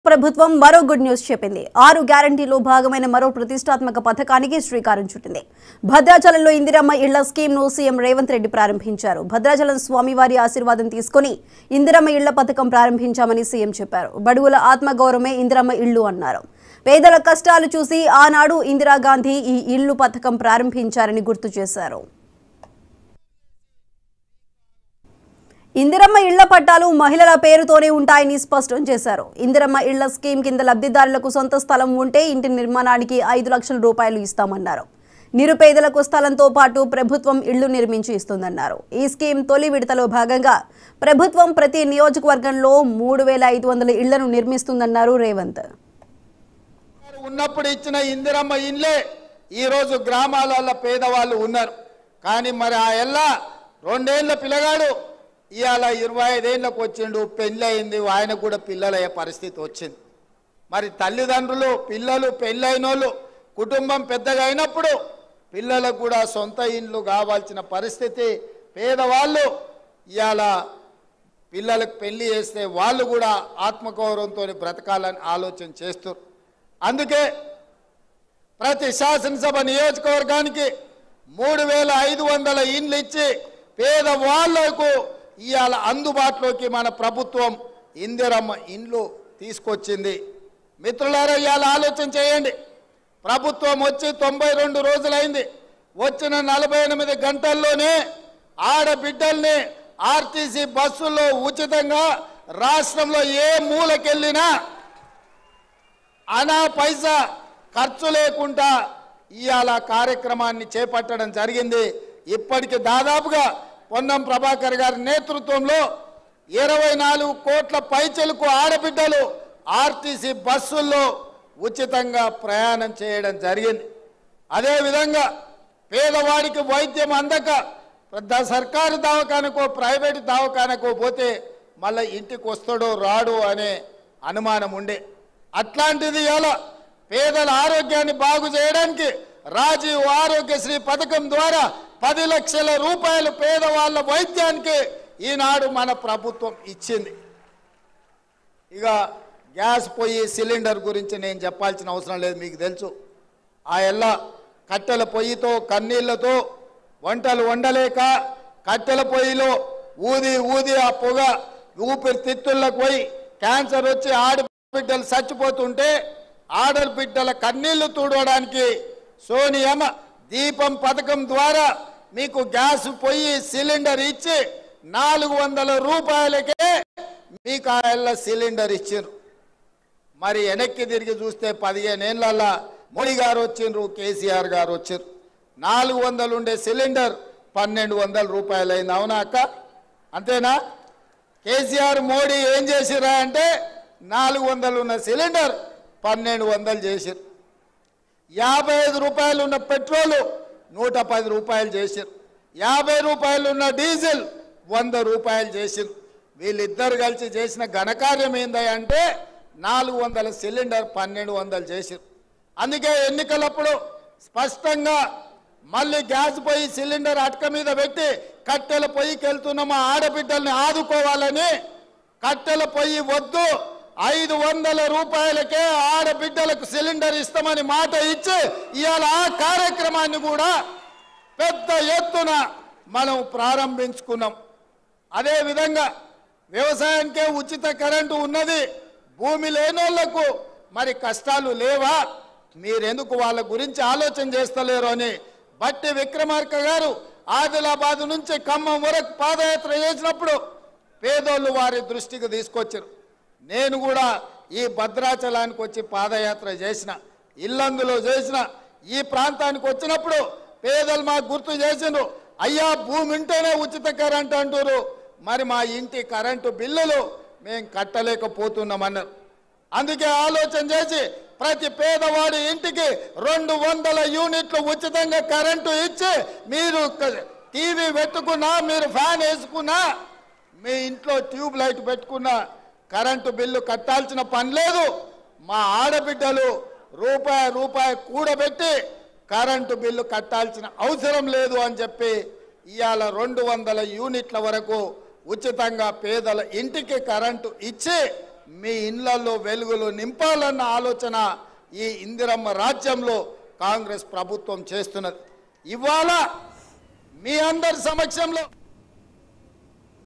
ప్రభుత్వం మరో good news చెప్పింది ఆరు గ్యారంటీలో భాగమైన మరో ప్రతిష్టాత్మక పథకానికి శ్రీకారం చుట్టింది భద్రాచలంలో ఇందిరమ్మ ఇళ్ల స్కీమ్ ను సీఎం రేవంత్ రెడ్డి ప్రారంభించారు భద్రాచలం స్వామివారి ఆశీర్వాదం తీసుకుని ఇందిరమ్మ ఇళ్ల పథకం ప్రారంభించామని సీఎం చెప్పారు బడుగుల ఆత్మగౌరవమే ఇందిరమ్మ ఇళ్లు అన్నారు పేదల కష్టాలు చూసి ఆనాడు ఇందిరాగాంధీ ఈ ఇళ్లు పథకం ప్రారంభించారని గుర్తు చేశారు ఇందిరమ్మ ఇళ్ల పట్టాలు మహిళల పేరుతోనే ఉంటాయని స్పష్టం చేశారు ఇందిరమ్మ ఇళ్ల స్కీమ్ కింద లబ్ధిదారులకు సొంత స్థలం ఉంటే ఇంటి నిర్మాణానికి ఐదు లక్షల రూపాయలు ఇస్తామన్నారు నిరుపేదలకు స్థలంతో పాటు ప్రభుత్వం ఇళ్లు నిర్మించి ఇస్తుందన్నారు ఈ స్కీమ్ తొలి విడతలో భాగంగా ప్రభుత్వం ప్రతి నియోజకవర్గంలో మూడు వేల ఐదు వందల ఇళ్లను నిర్మిస్తుందన్నారు రేవంత్ ఉన్నప్పుడు ఇచ్చిన ఇందిరమ్మ ఇండ్లే ఈరోజు గ్రామాలలో పేదవాళ్ళు ఉన్నారు కానీ మరి ఆ ఎల్లా రెండేళ్ల పిల్లగాడు ఇవాళ ఇరవై ఐదేళ్ళకు వచ్చిండు పెళ్ళి అయింది ఆయన కూడా పిల్లలయ్యే పరిస్థితి వచ్చింది మరి తల్లిదండ్రులు పిల్లలు పెళ్ళైనోళ్ళు కుటుంబం పెద్దగా అయినప్పుడు పిల్లలకు కూడా సొంత ఇండ్లు కావాల్సిన పరిస్థితి పేదవాళ్ళు ఇవాళ పిల్లలకు పెళ్లి చేస్తే వాళ్ళు కూడా ఆత్మగౌరవంతో బ్రతకాలని ఆలోచన చేస్తారు అందుకే ప్రతి శాసనసభ నియోజకవర్గానికి మూడు వేల ఐదు వందల ఇండ్లు ఇచ్చి పేదవాళ్లకు ఇవాళ అందుబాటులోకి మన ప్రభుత్వం ఇందిరమ్మ ఇండ్లు తీసుకొచ్చింది మిత్రులారా ఇవాళ ఆలోచన చేయండి ప్రభుత్వం వచ్చి తొంభై రెండు రోజులైంది వచ్చిన నలభై ఎనిమిది గంటల్లోనే ఆడబిడ్డల్ని ఆర్టీసీ బస్సుల్లో ఉచితంగా రాష్ట్రంలో ఏ మూలకెళ్ళినా అనా పైసా ఖర్చు లేకుండా ఇవాళ కార్యక్రమాన్ని చేపట్టడం జరిగింది ఇప్పటికి దాదాపుగా పొన్నం ప్రభాకర్ గారి నేతృత్వంలో ఇరవై నాలుగు కోట్ల పైచలకు ఆడబిడ్డలు ఆర్టీసీ బస్సుల్లో ఉచితంగా ప్రయాణం చేయడం జరిగింది అదేవిధంగా పేదవాడికి వైద్యం అందక పెద్ద సర్కారు దవాఖానకో ప్రైవేట్ దవాఖానకో పోతే మళ్ళీ ఇంటికి వస్తాడో రాడు అనే అనుమానం ఉండే అట్లాంటిది ఎలా పేదల ఆరోగ్యాన్ని బాగు చేయడానికి రాజీవ్ ఆరోగ్యశ్రీ పథకం ద్వారా పది లక్షల రూపాయలు పేదవాళ్ళ వైద్యానికి ఈనాడు మన ప్రభుత్వం ఇచ్చింది ఇక గ్యాస్ పొయ్యి సిలిండర్ గురించి నేను చెప్పాల్సిన అవసరం లేదు మీకు తెలుసు ఆ ఎల్ల కట్టెల పొయ్యితో కన్నీళ్లతో వంటలు వండలేక కట్టెల పొయ్యిలో ఊది ఊది ఆ పొగ ఊపిరితిత్తుల్లోకి పోయి క్యాన్సర్ వచ్చి ఆడబిడ్డలు చచ్చిపోతుంటే ఆడబిడ్డల కన్నీళ్లు తుడవడానికి సోనియమ్మ దీపం పథకం ద్వారా మీకు గ్యాస్ పొయ్యి సిలిండర్ ఇచ్చి నాలుగు వందల రూపాయలకే మీకు ఆ ఎల్ల సిలిండర్ ఇచ్చారు మరి వెనక్కి తిరిగి చూస్తే పదిహేను ఏళ్ళ మోడీ గారు వచ్చిండ్రు కేసీఆర్ గారు వచ్చారు నాలుగు వందలు ఉండే సిలిండర్ పన్నెండు వందల రూపాయలు అయింది అవునా అక్క అంతేనా కేసీఆర్ మోడీ ఏం చేసిరా అంటే నాలుగు వందలు ఉన్న సిలిండర్ పన్నెండు వందలు చేసిరు యాభై ఐదు రూపాయలు ఉన్న పెట్రోలు నూట పది రూపాయలు చేసిరు యాభై రూపాయలు ఉన్న డీజిల్ వంద రూపాయలు చేసిరు వీళ్ళిద్దరు కలిసి చేసిన ఘనకార్యం ఏంది అంటే నాలుగు వందల సిలిండర్ పన్నెండు వందలు చేసిరు అందుకే ఎన్నికలప్పుడు స్పష్టంగా మళ్ళీ గ్యాస్ పొయ్యి సిలిండర్ అటక మీద పెట్టి కట్టెల పొయ్యికి వెళ్తున్న మా ఆడబిడ్డల్ని ఆదుకోవాలని కట్టెల పొయ్యి వద్దు ఐదు వందల రూపాయలకే ఆడబిడ్డలకు సిలిండర్ ఇస్తామని మాట ఇచ్చి ఇవాళ ఆ కార్యక్రమాన్ని కూడా పెద్ద ఎత్తున మనం ప్రారంభించుకున్నాం అదేవిధంగా వ్యవసాయానికే ఉచిత కరెంటు ఉన్నది భూమి లేనోళ్లకు మరి కష్టాలు లేవా మీరెందుకు వాళ్ళ గురించి ఆలోచన చేస్తలేరు అని బట్టి విక్రమార్క గారు ఆదిలాబాద్ నుంచి ఖమ్మం వరకు పాదయాత్ర చేసినప్పుడు పేదోళ్ళు వారి దృష్టికి తీసుకొచ్చారు నేను కూడా ఈ భద్రాచలానికి వచ్చి పాదయాత్ర చేసిన ఇల్లందులో చేసిన ఈ ప్రాంతానికి వచ్చినప్పుడు పేదలు మాకు గుర్తు చేసిండ్రు అయ్యా భూమి ఉంటేనే ఉచిత కరెంట్ అంటారు మరి మా ఇంటి కరెంటు బిల్లులు మేము కట్టలేకపోతున్నామన్నారు అందుకే ఆలోచన చేసి ప్రతి పేదవాడి ఇంటికి రెండు వందల యూనిట్లు ఉచితంగా కరెంటు ఇచ్చి మీరు క- టీవీ పెట్టుకున్నా మీరు ఫ్యాన్ వేసుకున్నా మీ ఇంట్లో ట్యూబ్ లైట్ పెట్టుకున్నా కరెంటు బిల్లు కట్టాల్సిన పని లేదు మా ఆడబిడ్డలు రూపాయి రూపాయి కూడబెట్టి కరెంటు బిల్లు కట్టాల్సిన అవసరం లేదు అని చెప్పి ఇవాళ రెండు వందల యూనిట్ల వరకు ఉచితంగా పేదల ఇంటికి కరెంటు ఇచ్చి మీ ఇళ్లలో వెలుగులు నింపాలన్న ఆలోచన ఈ ఇందిరమ్మ రాజ్యంలో కాంగ్రెస్ ప్రభుత్వం చేస్తున్నది ఇవాళ మీ అందరి సమక్షంలో